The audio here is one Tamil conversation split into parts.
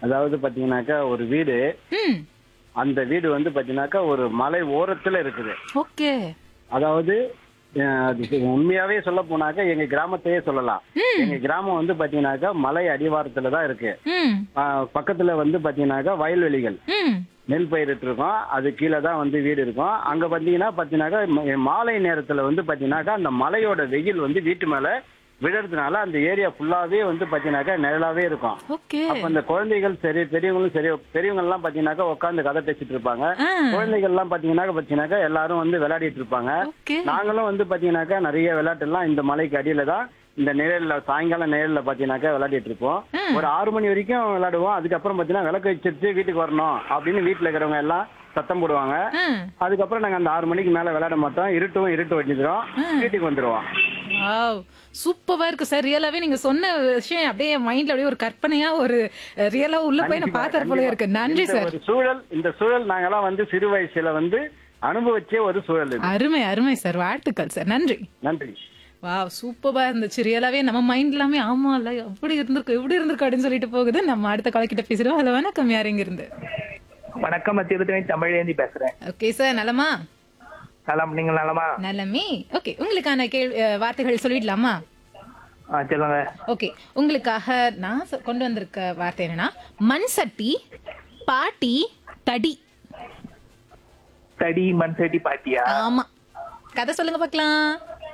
அதாவது பாத்தீங்கன்னாக்கா ஒரு வீடு ம் அந்த வீடு வந்து பாத்தீங்கன்னாக்கா ஒரு மலை ஓரத்துல இருக்குது ஓகே அதாவது அஹ், அது உண்மையாவே சொல்ல போனாக்கா எங்க கிராமத்தையே சொல்லலாம் எங்க கிராமம் வந்து பாத்தீங்கன்னாக்கா மலை அடிவாரத்துல தான் இருக்கு ம் அஹ், பக்கத்துல வந்து பாத்தீங்கன்னாக்கா வயல்வெளிகள் ம் நெல் பயிரிட்டு இருக்கோம் அது கீழே தான் வந்து வீடு இருக்கும் அங்க பாத்தீங்கன்னா பாத்தீங்கன்னாக்கா ம- மாலை நேரத்துல வந்து பாத்தீங்கன்னாக்கா அந்த மலையோட வெயில் வந்து வீட்டு மேல விழறதுனால அந்த ஏரியா ஃபுல்லாவே வந்து பாத்தீங்கன்னாக்கா நிழலாவே இருக்கும் ஓகே அப்ப இந்த குழந்தைகள் சரி பெரியவங்களும் சரி பெரியவங்க எல்லாம் பாத்தீங்கன்னாக்கா உட்காந்து கதை பேசிட்டு இருப்பாங்க ஆ குழந்தைகள் எல்லாம் பாத்தீங்கன்னாக்கா பாத்தீங்கன்னாக்கா எல்லாரும் வந்து விளையாடிட்டு இருப்பாங்க ஓகே நாங்களும் வந்து பாத்தீங்கன்னாக்கா நிறைய விளையாட்டு எல்லாம் இந்த மலைக்கு அடியில தான் இந்த நிழல்ல சாயங்காலம் நிழல்ல பாத்தீங்கன்னாக்கா விளையாடிட்டு இருப்போம் ஒரு ஆறு மணி வரைக்கும் விளையாடுவோம் அதுக்கப்புறம் பாத்தீங்கன்னா விளக்கு வச்சிருச்சு வீட்டுக்கு வரணும் அப்படின்னு வீட்டுல இருக்கிறவங்க எல்லாம் சத்தம் போடுவாங்க ஆ அதுக்கப்புறம் நாங்க அந்த ஆறு மணிக்கு மேல விளையாட மாட்டோம் இருட்டும் இருட்டு வச்சிக்கிறோம் வீட்டுக்கு வந்துருவோம் வாவ் சூப்பரா இருக்கு சார் ரியலாவே நீங்க சொன்ன விஷயம் அப்படியே மைண்ட்ல அப்படியே ஒரு கற்பனையா ஒரு ரியலா உள்ள போய் நான் பார்த்தது போல இருக்கு நன்றி இந்த சார் ஒரு சூழல் இந்த சூழல் நாங்கெல்லாம் வந்து சிறு வயசுல வந்து அனுபவிச்ச ஒரு சூழல் இது அருமை அருமை சார் வாழ்த்துக்கள் சார் நன்றி நன்றி வாவ் சூப்பரா இருந்துச்சு ரியலாவே நம்ம மைண்ட் எல்லாமே ஆமா இல்ல அப்படி இருந்திருக்கு இப்படி இருந்திருக்கு அப்படின்னு சொல்லிட்டு போகுது நம்ம அடுத்த கால கிட்ட பேசிடுவோம் ஹலோ வணக்கம் யார் இங்க இருந்து வணக்கம் திருத்தணி தமிழேந்தி பேசுறேன் ஓகே சார் நலமா நலம் நீங்க நலமா நலமே ஓகே உங்களுக்கான கேள்வி அஹ், வார்த்தைகள் சொல்லிடலாமா ஆ, சொல்லுங்க ஓகே உங்களுக்காக நான் சொ- கொண்டு வந்திருக்க வார்த்தை என்னன்னா மண் சட்டி பாட்டி தடி தடி மண் சட்டி பாட்டியா ஆமா கதை சொல்லுங்க பார்க்கலாம்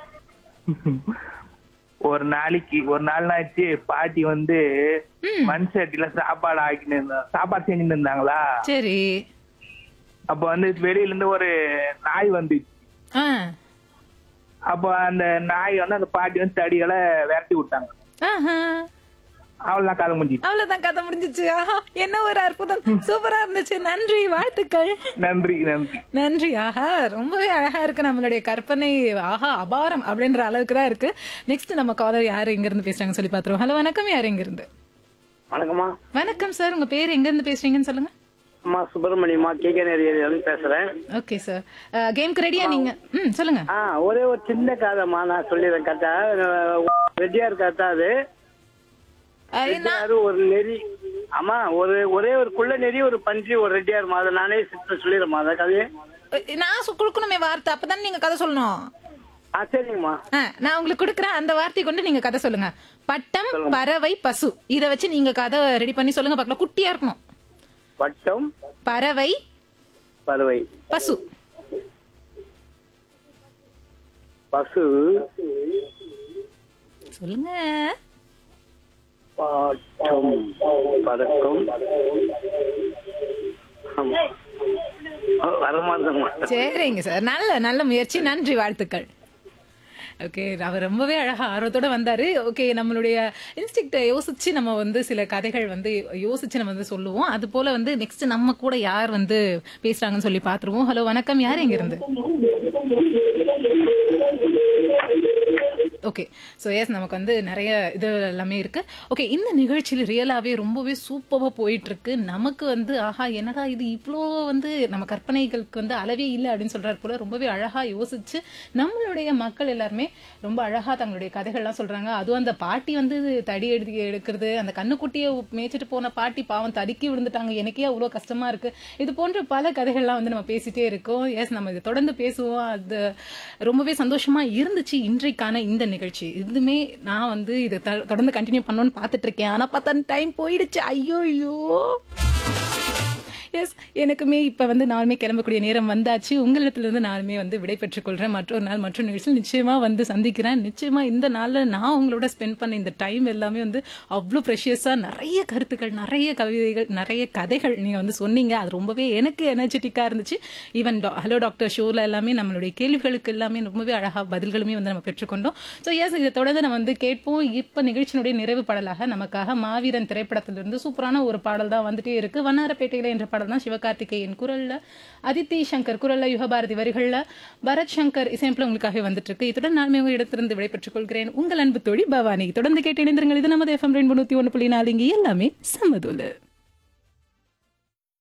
ஒரு நாளைக்கு ஒரு நாள் ஆச்சு பாட்டி வந்து மண் சட்டில சாப்பாடு ஆக்கின்னு இருந்தா- சாப்பாடு செஞ்சுட்டு இருந்தாங்களா சரி அப்ப வந்து வெளியில இருந்து ஒரு நாய் வந்து ஆ அப்ப அந்த நாய் வந்து அந்த பாட்டி வந்து தடிகளை விரட்டி விட்டாங்க ஆஹா. அவ்வளவுதான் காலம் முடிஞ்சிச்சு அவ்வளவுதான் கதை முடிஞ்சிச்சு ஆஹா என்ன ஒரு அற்புதம் சூப்பரா இருந்துச்சு நன்றி வாழ்த்துக்கள் நன்றி நன்றி நன்றி ஆஹா ரொம்பவே அழகா இருக்கு நம்மளுடைய கற்பனை ஆஹா அபாரம் அப்படின்ற அளவுக்கு தான் இருக்கு நெக்ஸ்ட் நம்ம காலர் யாரு எங்க இருந்து பேசுறாங்க சொல்லி பாத்துருவோம் ஹலோ வணக்கம் யார் எங்க இருந்து வணக்கம்மா வணக்கம் சார் உங்க பேர் எங்க இருந்து பேசுறீங்கன்னு சொல்லுங்க அம்மா சுப்பிரமணியம்மா கேகே ஏரியாவிலிருந்து பேசுறேன் ஓகே சார் கேம்க்கு ரெடியா நீங்க ம் சொல்லுங்க ஆ ஒரே ஒரு சின்ன கதைம்மா நான் சொல்லிடுறேன் கதை ரெட்டியார் கதை அது அஹ், நான் ரெட்டியார் ஒரு நெறி ஆமா ஒரு ஒரே ஒரு குள்ள நெறி ஒரு பன்றி ஒரு ரெட்டியார் அதை நானே சித்த சொல்லிடுறேம்மா அந்த கதையை நான் சொ- கொடுக்கணுமே வார்த்தை அப்பதான் நீங்க கதை சொல்லணும் ஆ சரிங்கம்மா ஆ, நான் உங்களுக்கு கொடுக்குறேன் அந்த வார்த்தையை கொண்டு நீங்க கதை சொல்லுங்க பட்டம் பறவை பசு இத வச்சு நீங்க கதை ரெடி பண்ணி சொல்லுங்க பார்க்கலாம் குட்டியா இருக்கணும் வட்டம் பறவை பறவை பசு பசு சொல்லுங்க பாட்டம் பறக்கும் ஆமா. வரமாட்டேங்கம்மா சரிங்க சார் நல்ல நல்ல முயற்சி நன்றி வாழ்த்துக்கள் ஓகே அவர் ரொம்பவே அழகா ஆர்வத்தோட வந்தாரு ஓகே நம்மளுடைய இன்ஸ்டிக்ட யோசிச்சு நம்ம வந்து சில கதைகள் வந்து யோசிச்சு நம்ம வந்து சொல்லுவோம் அது போல வந்து நெக்ஸ்ட் நம்ம கூட யார் வந்து பேசுறாங்கன்னு சொல்லி பாத்துருவோம் ஹலோ வணக்கம் யார் எங்க இருந்து ஓகே ஸோ எஸ் நமக்கு வந்து நிறைய இது எல்லாமே இருக்கு ஓகே இந்த நிகழ்ச்சியில் ரியலாகவே ரொம்பவே சூப்பராக போயிட்டு இருக்கு நமக்கு வந்து ஆஹா என்னடா இது இவ்வளோ வந்து நம்ம கற்பனைகளுக்கு வந்து அளவே இல்லை அப்படின்னு சொல்றாரு போல ரொம்பவே அழகாக யோசிச்சு நம்மளுடைய மக்கள் எல்லாருமே ரொம்ப அழகாக தங்களுடைய கதைகள்லாம் சொல்றாங்க அதுவும் அந்த பாட்டி வந்து தடி எடுத்து எடுக்கிறது அந்த கண்ணுக்குட்டியை மேய்ச்சிட்டு போன பாட்டி பாவம் தடுக்கி விழுந்துட்டாங்க எனக்கே அவ்வளோ கஷ்டமா இருக்கு இது போன்ற பல கதைகள்லாம் வந்து நம்ம பேசிட்டே இருக்கோம் எஸ் நம்ம இதை தொடர்ந்து பேசுவோம் அது ரொம்பவே சந்தோஷமா இருந்துச்சு இன்றைக்கான இந்த நிகழ்ச்சி இதுமே நான் வந்து இதை த- தொடர்ந்து கண்டினியூ பண்ணணும்னு பார்த்துட்டு இருக்கேன் ஆனா பார்த்தா டைம் போயிடுச்சு ஐயோ ஐயோ எஸ் எனக்குமே இப்ப வந்து நானுமே கிளம்பக்கூடிய நேரம் வந்தாச்சு உங்களிடத்திலிருந்து நானுமே வந்து விடை பெற்றுக் கொள்றேன் மற்றொரு நாள் மற்றொரு நிகழ்ச்சியில் நிச்சயமா வந்து சந்திக்கிறேன் நிச்சயமா இந்த நாள்ல நான் உங்களோட ஸ்பெண்ட் பண்ண இந்த டைம் எல்லாமே வந்து அவ்வளோ ப்ரெஷியஸா நிறைய கருத்துக்கள் நிறைய கவிதைகள் நிறைய கதைகள் நீங்க வந்து சொன்னீங்க அது ரொம்பவே எனக்கு எனர்ஜெட்டிக்கா இருந்துச்சு ஈவன் ஹலோ டாக்டர் ஷோல எல்லாமே நம்மளுடைய கேள்விகளுக்கு எல்லாமே ரொம்பவே அழகா பதில்களுமே வந்து நம்ம பெற்றுக்கொண்டோம் ஸோ எஸ் இதை தொடர்ந்து நம்ம வந்து கேட்போம் இப்ப நிகழ்ச்சியினுடைய நிறைவு பாடலாக நமக்காக மாவீரன் திரைப்படத்திலிருந்து சூப்பரான ஒரு பாடல் தான் வந்துட்டே இருக்கு வண்ணாரப்பேட்டையில என்ற பாடல் தான் சிவகார்த்திகேயன் குரல்ல அதித்தி சங்கர் குரல்ல யுகபாரதி வரிகள்ல பரத் சங்கர் இசையமைப்புல உங்களுக்காக வந்துட்டு இருக்கு இத்துடன் நானுமே உங்க இடத்திலிருந்து விடைபெற்றுக் கொள்கிறேன் உங்கள் அன்பு தோழி பவானி தொடர்ந்து கேட்டு இணைந்திருங்கள் இது நமது எஃப்எம் ரெண்டு நூத்தி ஒன்று புள்ளி நாலு இங்கே எல்லாமே சமதுல